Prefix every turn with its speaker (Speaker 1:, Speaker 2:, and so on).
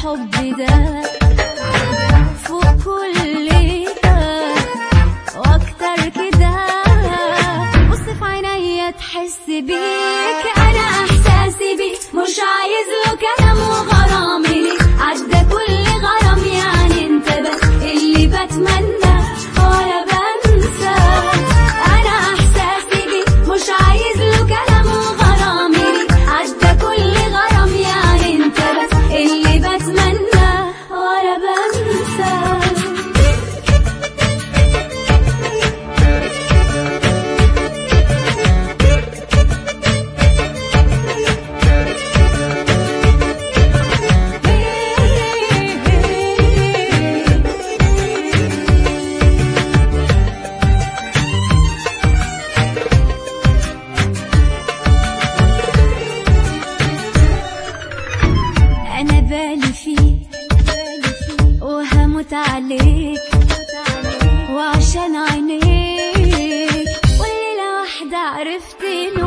Speaker 1: الحب ده فوق كل ده واكتر كده بص في عينيا تحس بيك انا احساسي بيك مش عايز له كلام وغرام ليك عدى كل غرام يعني انت بس اللي بتمنى ولا بنسى انا احساسي بيك مش عايز له كلام وغرام ليك عدى كل غرام يعني انت بس اللي بتمنى ولا بنسى انا بالي فيك وهموت عليك وعشان عينيك والليلة واحدة عرفت انه